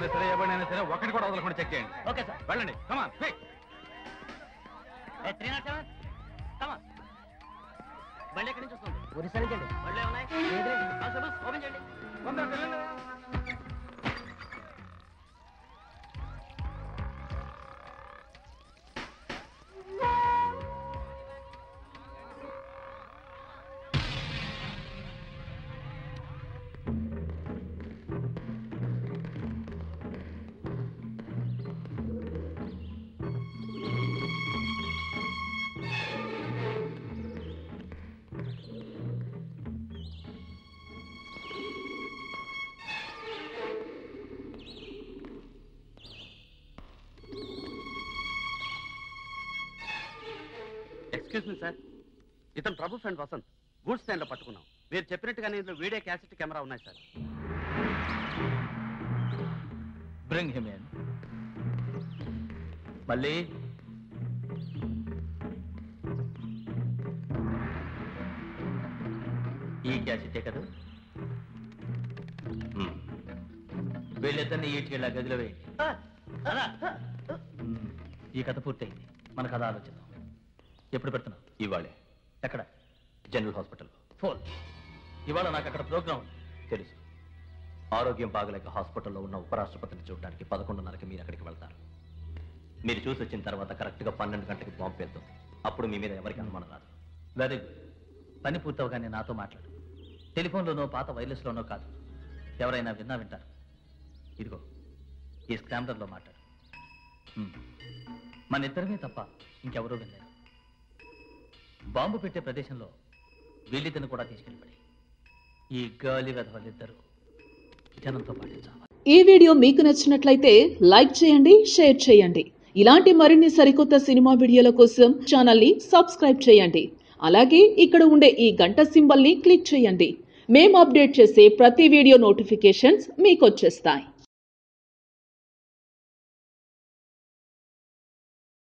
సరే ఎవరినైనా సరే ఒకటి కూడా వదలకుండా చెక్ చేయండి ఓకే సార్ వెళ్ళండి come on three nought seven come on బండి ఎక్కడి నుంచి వస్తుంది ఒరిస్సా నుంచి అండి బండ్లు ఏమున్నాయి కానిస్టేబుల్స్, ఓపెన్ చేయండి ఎక్స్క్యూజ్ మీ సార్ ఇతను Prabhu friend Vasanth goods stand లో పట్టుకున్నాం మీరు చెప్పినట్టుగానే ఇందులో వీడియో క్యాసెట్ కెమెరా ఉన్నాయి సార్ బ్రింగ్ హిమ్ ఇన్ మళ్ళీ ఈ క్యాసెటే కదా మ్మ్. వీళ్ళిద్దరిని ఈడ్చుకెళ్ళి ఆ గదిలో వేయండి మ్మ్. ఈ కథ పూర్తయింది మన కథ ఆలోచిద్దాం ఎప్పుడు పెడుతున్నావు ఇవాళే ఎక్కడ జనరల్ హాస్పిటల్ ఫోన్ ఇవాళ నాకు అక్కడ ప్రోగ్రామ్ ఉంది తెలుసు ఆరోగ్యం బాగలేక హాస్పిటల్లో ఉన్న ఉపరాష్ట్రపతిని చూడడానికి పదకొండున్నరకి మీరు అక్కడికి వెళ్తారు మీరు చూసి వచ్చిన తర్వాత కరెక్ట్గా పన్నెండు గంటలకు బాంబు వెళ్తుంది అప్పుడు మీ మీద ఎవరికి అనుమానం రాదు వెరీ గుడ్ పని పూర్తవగానే నాతో మాట్లాడు టెలిఫోన్లోనో పాత వైర్లెస్లోనో కాదు ఎవరైనా విన్నా వింటారు ఇదిగో ఈ స్క్రాంబ్లర్లో మాట్లాడు హ్మ్. మన ఇద్దరమే తప్ప ఇంకెవరూ వినలేరు బాంబు పెట్టే ప్రదేశంలో వీళ్ళిద్దరిని కూడా తీసుకెళ్ళిపడి ఈ గాలి వెధవలిద్దరూ జనంతో పాటు చావాలి ఈ వీడియో మీకు నచ్చినట్లయితే లైక్ చేయండి షేర్ చేయండి ఇలాంటి మరిన్ని సరికొత్త సినిమా వీడియోల కోసం ఛానల్ని సబ్స్క్రైబ్ చేయండి అలాగే ఇక్కడ ఉండే ఈ గంట సింబల్ని క్లిక్ చేయండి మేము అప్డేట్ చేసే ప్రతి వీడియో నోటిఫికేషన్స్ మీకు వచ్చేస్తాయి